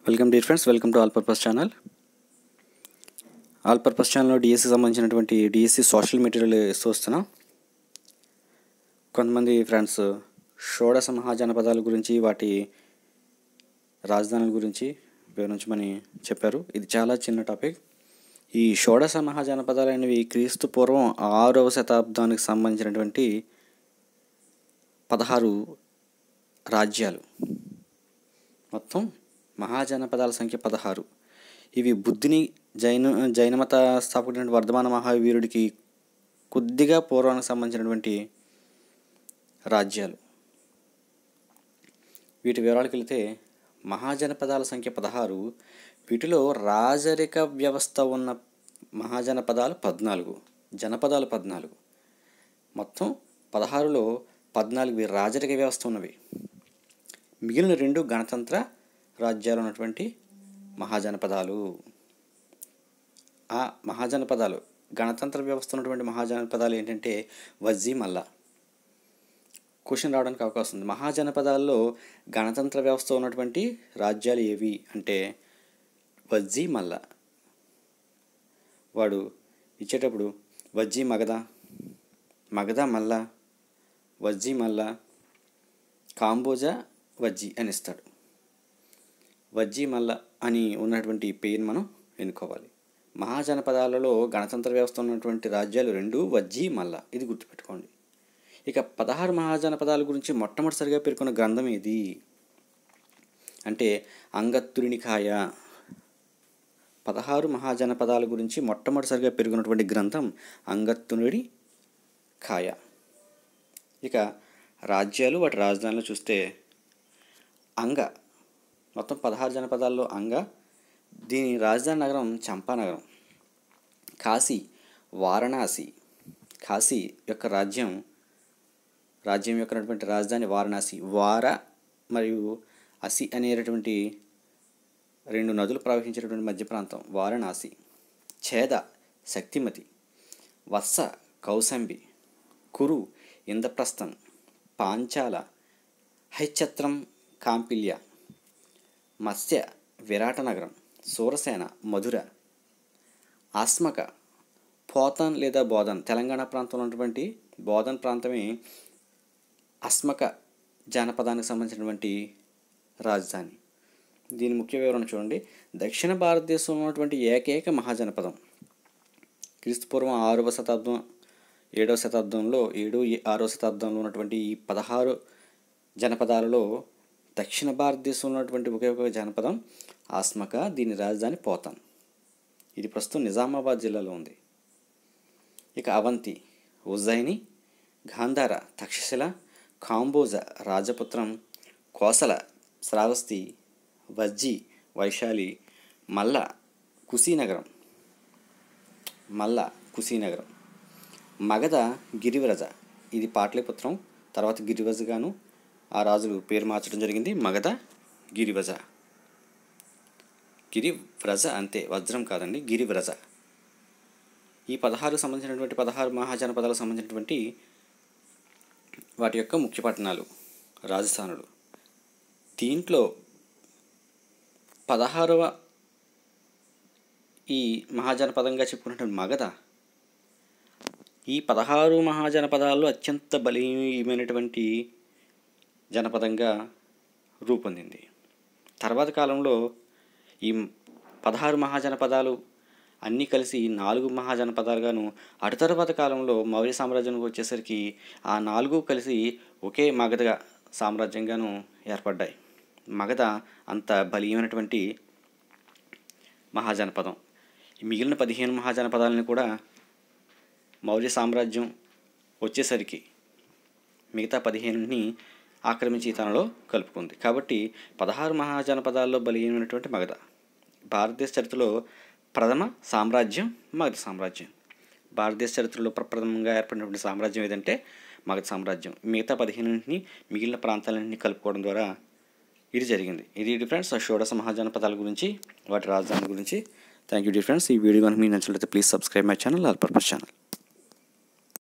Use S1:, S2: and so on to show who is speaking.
S1: welcome dear friends welcome to all purpose channel all purpose ఛానల్లో DSC సంబంధించినటువంటి DSC social material ఇస్తూ వస్తున్నాం కొంతమంది ఫ్రెండ్స్ షోడశ మహాజనపదాల గురించి వాటి రాజధానుల గురించి వివరించమని చెప్పారు ఇది చాలా చిన్న టాపిక్ ఈ షోడశ మహాజనపదాలు అనేవి క్రీస్తు పూర్వం ఆరవ శతాబ్దానికి సంబంధించినటువంటి పదహారు రాజ్యాలు మొత్తం మహాజనపదాల సంఖ్య పదహారు ఇవి బుద్ధిని జైన జైనమత స్థాపకుడైన వర్ధమాన మహావీరుడికి కొద్దిగా పూర్వానికి సంబంధించినటువంటి రాజ్యాలు వీటి వివరాలకు వెళితే మహాజనపదాల సంఖ్య పదహారు వీటిలో రాజరిక వ్యవస్థ ఉన్న మహాజనపదాలు పద్నాలుగు జనపదాలు పద్నాలుగు మొత్తం పదహారులో పద్నాలుగు రాజరిక వ్యవస్థ ఉన్నవి మిగిలిన రెండు గణతంత్ర రాజ్యాలు ఉన్నటువంటి మహాజనపదాలు ఆ మహాజనపదాలు గణతంత్ర వ్యవస్థ ఉన్నటువంటి మహాజనపదాలు ఏంటంటే వజ్జీ మల్లా క్వశ్చన్ రావడానికి అవకాశం ఉంది మహాజనపదాల్లో గణతంత్ర వ్యవస్థ ఉన్నటువంటి రాజ్యాలు ఏవి అంటే వజ్జీ మల్ల వాడు ఇచ్చేటప్పుడు వజ్జీ మగధ మగధ మల్ల వజ్జీ మల్ల కాంబోజా వజ్జీ అని ఇస్తాడు వజ్జీ మల్ల అని ఉన్నటువంటి పేరుని మనం ఎన్నుకోవాలి మహాజనపదాలలో గణతంత్ర వ్యవస్థ ఉన్నటువంటి రాజ్యాలు రెండు వజ్జీ మల్ల ఇది గుర్తుపెట్టుకోండి ఇక పదహారు మహాజనపదాల గురించి మొట్టమొదటిసారిగా పేర్కొన్న గ్రంథం ఏది అంటే అంగత్తురినికాయ పదహారు మహాజనపదాల గురించి మొట్టమొదటిసారిగా పేర్కొన్నటువంటి గ్రంథం అంగత్తునుడి కాయ ఇక రాజ్యాలు వాటి రాజధానిలో చూస్తే అంగ మొత్తం పదహారు జనపదాల్లో అంగ దీని రాజధాని నగరం చంపానగరం కాశీ వారణాసి కాశీ యొక్క రాజ్యం రాజ్యం యొక్క ఉన్నటువంటి రాజధాని వారణాసి వార మరియు అసి అనేటటువంటి రెండు నదులు ప్రవహించేటటువంటి మధ్య ప్రాంతం వారణాసి ఛేద శక్తిమతి వత్స కౌసంబి కురు ఇంద్రప్రస్థం పాంచాల హైఛత్రం కాంపిల్య మత్స్య విరాటనగరం సూరసేన మధుర ఆస్మక పోతన్ లేదా బోధన్ తెలంగాణ ప్రాంతంలో ఉన్నటువంటి బోధన్ ప్రాంతమే అస్మక జానపదానికి సంబంధించినటువంటి రాజధాని దీని ముఖ్య వివరణ చూడండి దక్షిణ భారతదేశంలో ఉన్నటువంటి ఏకైక మహాజనపదం క్రీస్తుపూర్వం ఆరవ శతాబ్దం ఏడవ శతాబ్దంలో ఏడు ఆరవ శతాబ్దంలో ఉన్నటువంటి ఈ పదహారు జనపదాలలో దక్షిణ భారతదేశంలో ఉన్నటువంటి ఒకే ఒక జనపదం ఆస్మక దీని రాజధాని పోతాన్ ఇది ప్రస్తుతం నిజామాబాద్ జిల్లాలో ఉంది ఇక అవంతి ఉజ్జయిని గాంధార తక్షశిల కాంబోజ రాజపుత్రం కోసల శ్రావస్తి వజ్జి వైశాలి మల్ల కుశీనగరం మల్ల కుశీనగరం మగధ గిరివ్రజ ఇది పాటలీపుత్రం తర్వాత గిరివజగాను ఆ రాజులు పేరు మార్చడం జరిగింది మగధ గిరివజ గిరివ్రజ అంతే వజ్రం కాదండి గిరివ్రజ ఈ పదహారు సంబంధించినటువంటి పదహారు మహాజనపదాలకు సంబంధించినటువంటి వాటి యొక్క ముఖ్య పట్టణాలు రాజస్థానులు దీంట్లో పదహారవ ఈ మహాజనపదంగా చెప్పుకున్నటువంటి మగధ ఈ పదహారు మహాజనపదాల్లో అత్యంత బలీయమైనటువంటి జనపదంగా రూపొందింది తర్వాత కాలంలో ఈ పదహారు మహాజనపదాలు అన్నీ కలిసి నాలుగు మహాజనపదాలుగాను అటు తర్వాత కాలంలో మౌర్య సామ్రాజ్యానికి వచ్చేసరికి ఆ నాలుగు కలిసి ఒకే మగధ సామ్రాజ్యంగాను ఏర్పడ్డాయి మగధ అంత బలీయమైనటువంటి మహాజనపదం మిగిలిన పదిహేను మహాజనపదాలను కూడా మౌర్య సామ్రాజ్యం వచ్చేసరికి మిగతా పదిహేనుని ఆక్రమించి తనలో కలుపుకుంది కాబట్టి పదహారు మహాజనపదాల్లో బలీయమైనటువంటి మగధ భారతదేశ చరిత్రలో ప్రథమ సామ్రాజ్యం మగధ సామ్రాజ్యం భారతదేశ చరిత్రలో ప్రప్రథమంగా ఏర్పడినటువంటి సామ్రాజ్యం ఏదంటే మగధ సామ్రాజ్యం మిగతా పదిహేనుని మిగిలిన ప్రాంతాలన్నింటినీ కలుపుకోవడం ద్వారా ఇది జరిగింది ఇది డిఫరెన్స్ షోడశ మహాజనపదాల గురించి వాటి రాజధాని గురించి థ్యాంక్ యూ డిఫరెన్స్ ఈ వీడియో కనుక మీకు నచ్చినట్లయితే please subscribe my channel all purpose channel